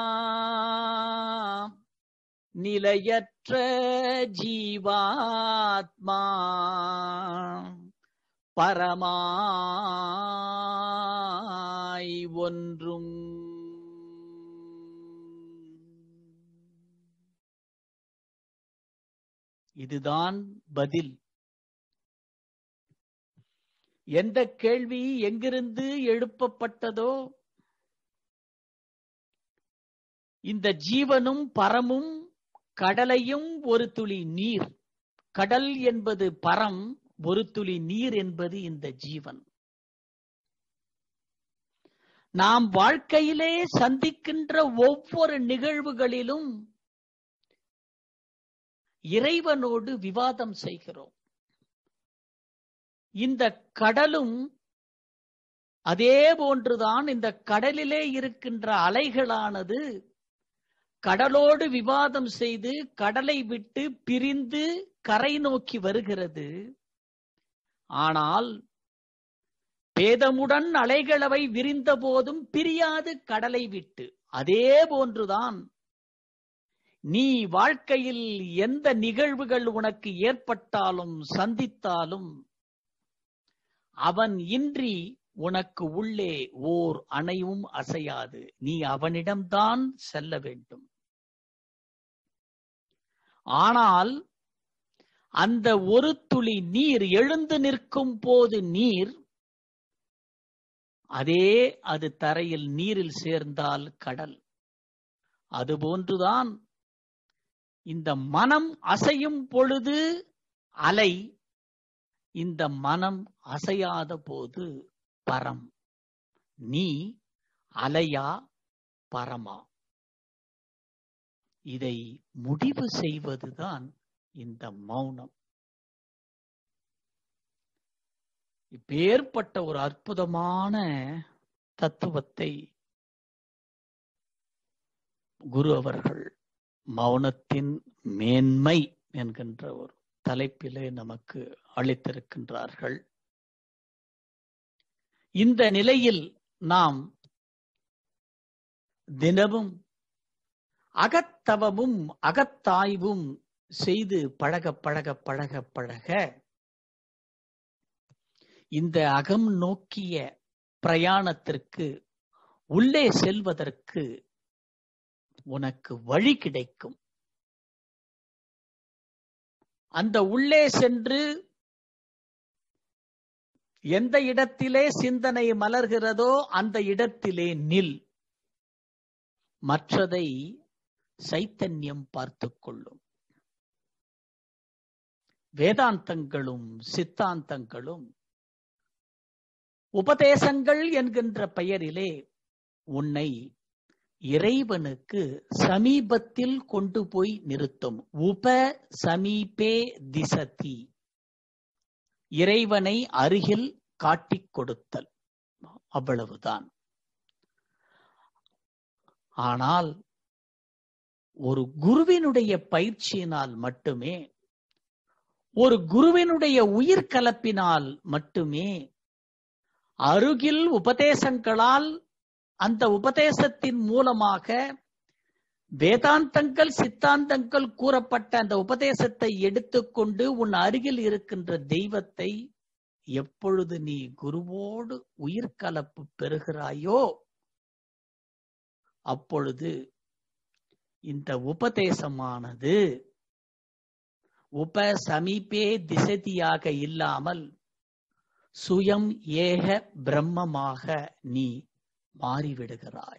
நிலையற்ற ஜீவாத்மா பரமாய் ஒன்றும் இதுதான் பதில் எந்த கேள்வி எங்கிருந்து எழுப்பப்பட்டதோ இந்த ஜீவனும் பரமும் கடலையும் ஒரு துளி நீர் கடல் என்பது பரம் ஒரு துளி நீர் என்பது இந்த ஜீவன் நாம் வாழ்க்கையிலே சந்திக்கின்ற ஒவ்வொரு நிகழ்வுகளிலும் இறைவனோடு விவாதம் செய்கிறோம் இந்த கடலும் அதே போன்றுதான் இந்த கடலிலே இருக்கின்ற அலைகளானது கடலோடு விவாதம் செய்து கடலை விட்டு பிரிந்து கரை நோக்கி வருகிறது ஆனால் பேதமுடன் அலைகளவை விரிந்த போதும் பிரியாது கடலை விட்டு அதே போன்றுதான் நீ வாழ்க்கையில் எந்த நிகழ்வுகள் உனக்கு ஏற்பட்டாலும் சந்தித்தாலும் அவன் இன்றி உனக்கு உள்ளே ஓர் அணையும் அசையாது நீ அவனிடம்தான் செல்ல வேண்டும் ஆனால் அந்த ஒரு துளி நீர் எழுந்து நிற்கும் போது நீர் அதே அது தரையில் நீரில் சேர்ந்தால் கடல் அதுபோன்றுதான் இந்த மனம் அசையும் பொழுது அலை இந்த மனம் அசையாத போது பரம் நீ அலையா பரமா இதை முடிவு செய்வதுதான் இந்த மௌனம் இப்பேற்பட்ட ஒரு அற்புதமான தத்துவத்தை குரு அவர்கள் மௌனத்தின் மேன்மை என்கின்ற ஒரு தலைப்பிலே நமக்கு அளித்திருக்கின்றார்கள் இந்த நிலையில் நாம் தினமும் அகத்தவமும் அகத்தாய்வும் செய்து பழக பழக பழக பழக இந்த அகம் நோக்கிய பிரயாணத்திற்கு உள்ளே செல்வதற்கு உனக்கு வழி கிடைக்கும் அந்த உள்ளே சென்று எந்த இடத்திலே சிந்தனை மலர்கிறதோ அந்த இடத்திலே நில் மற்றதை சைத்தன்யம் பார்த்து கொள்ளும் வேதாந்தங்களும் சித்தாந்தங்களும் உபதேசங்கள் என்கின்ற பெயரிலே உன்னை இறைவனுக்கு சமீபத்தில் கொண்டு போய் நிறுத்தும் உப சமீபே திசதி இறைவனை அருகில் காட்டிக் கொடுத்தல் அவ்வளவுதான் ஆனால் ஒரு குருவினுடைய பயிற்சியினால் மட்டுமே ஒரு குருவினுடைய உயிர் கலப்பினால் மட்டுமே அருகில் உபதேசங்களால் அந்த உபதேசத்தின் மூலமாக வேதாந்தங்கள் சித்தாந்தங்கள் கூறப்பட்ட அந்த உபதேசத்தை எடுத்துக்கொண்டு உன் அருகில் இருக்கின்ற தெய்வத்தை எப்பொழுது நீ குருவோடு உயிர்கலப்பு பெறுகிறாயோ அப்பொழுது இந்த உபதேசமானது உப சமீபே திசதியாக இல்லாமல் சுயம் ஏக பிரம்மமாக நீ மாறிவிடுகிறாய்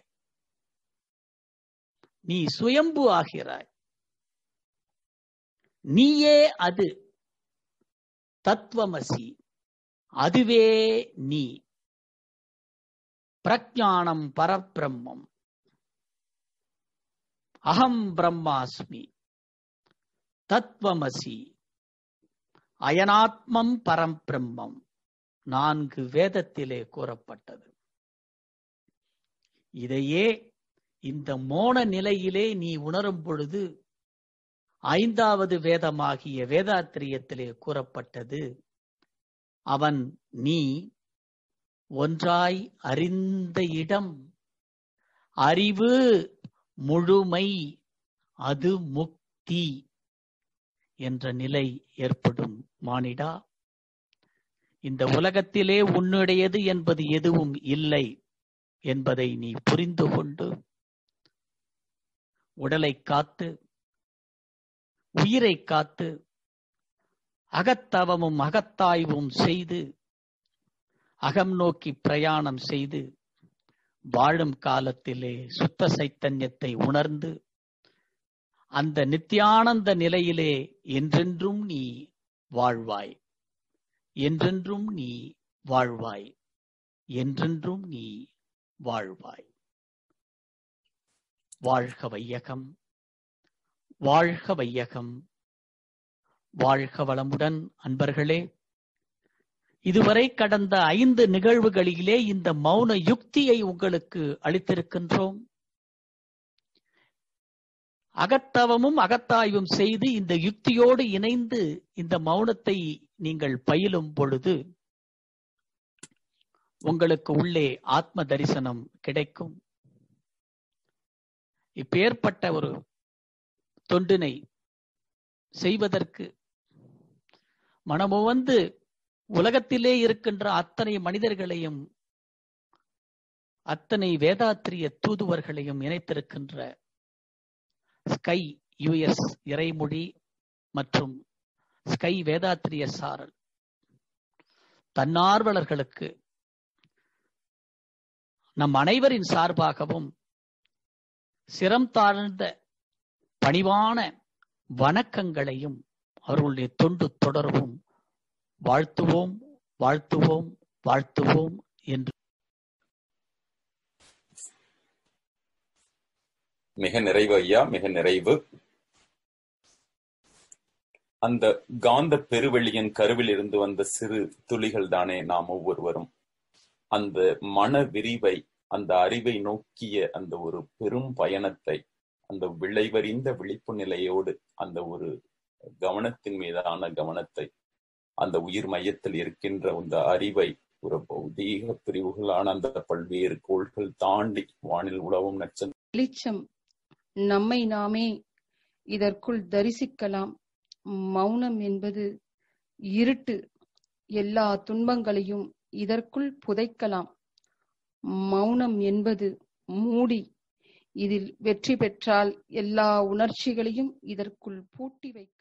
நீ சுயம்பு ஆகிறாய் நீயே அது தத்துவமசி அதுவே நீ பிரஜானம் பரபிரம்மம் அகம் பிரம்மாஸ்மி தத்துவமசி அயனாத்மம் பரம் பிரம்மம் நான்கு வேதத்திலே கூறப்பட்டது இதையே இந்த மோன நிலையிலே நீ உணரும் பொழுது ஐந்தாவது வேதமாகிய வேதாத்திரியத்திலே கூறப்பட்டது அவன் நீ ஒன்றாய் அறிந்த இடம் அறிவு முழுமை அது முக்தி என்ற நிலை ஏற்படும் மானிடா இந்த உலகத்திலே உன்னுடையது என்பது எதுவும் இல்லை என்பதை நீ புரிந்து கொண்டு உடலை காத்து உயிரை காத்து அகத்தவமும் அகத்தாய்வும் செய்து அகம் நோக்கி பிரயாணம் செய்து வாழும் காலத்திலே சுத்த சைத்தன்யத்தை உணர்ந்து அந்த நித்தியானந்த நிலையிலே என்றென்றும் நீ வாழ்வாய் என்றென்றும் நீ வாழ்வாய் என்றென்றும் நீ வாழ்வாய் வாழ்க வையகம் வாழ்க வையகம் வாழ்க வளமுடன் அன்பர்களே இதுவரை கடந்த ஐந்து நிகழ்வுகளிலே இந்த மௌன யுக்தியை உங்களுக்கு அளித்திருக்கின்றோம் அகத்தவமும் அகத்தாய்வும் செய்து இந்த யுக்தியோடு இணைந்து இந்த மௌனத்தை நீங்கள் பயிலும் பொழுது உங்களுக்கு உள்ளே ஆத்ம தரிசனம் கிடைக்கும் இப்பேற்பட்ட ஒரு தொண்டினை செய்வதற்கு மனமுவந்து உலகத்திலே இருக்கின்ற அத்தனை மனிதர்களையும் அத்தனை வேதாத்திரிய தூதுவர்களையும் இணைத்திருக்கின்ற ஸ்கை யுஎஸ் இறைமொழி மற்றும் ஸ்கை வேதாத்திரிய சாரல் தன்னார்வலர்களுக்கு நம் அனைவரின் சார்பாகவும் சிரம் தாழ்ந்த பணிவான வணக்கங்களையும் அவர்களுடைய தொண்டு தொடர்வும் வாழ்த்துவோம் வாழ்த்துவோம் வாழ்த்துவோம் என்று மிக நிறைவு ஐயா மிக நிறைவு அந்த காந்த பெருவெளியின் கருவில் இருந்து வந்த சிறு துளிகள் தானே நாம் ஒவ்வொருவரும் அந்த மன விரிவை அந்த அறிவை நோக்கிய அந்த ஒரு பெரும் பயணத்தை அந்த விளைவறிந்த விழிப்பு நிலையோடு அந்த ஒரு கவனத்தின் மீதான கவனத்தை அந்த உயிர் மையத்தில் இருக்கின்ற அந்த அறிவை ஒரு பௌதீக பிரிவுகளான அந்த பல்வேறு கோள்கள் தாண்டி வானில் உழவும் நட்சத்திர வெளிச்சம் நம்மை நாமே இதற்குள் தரிசிக்கலாம் மௌனம் என்பது இருட்டு எல்லா துன்பங்களையும் இதற்குள் புதைக்கலாம் மௌனம் என்பது மூடி இதில் வெற்றி பெற்றால் எல்லா உணர்ச்சிகளையும் இதற்குள் பூட்டி வைக்கலாம்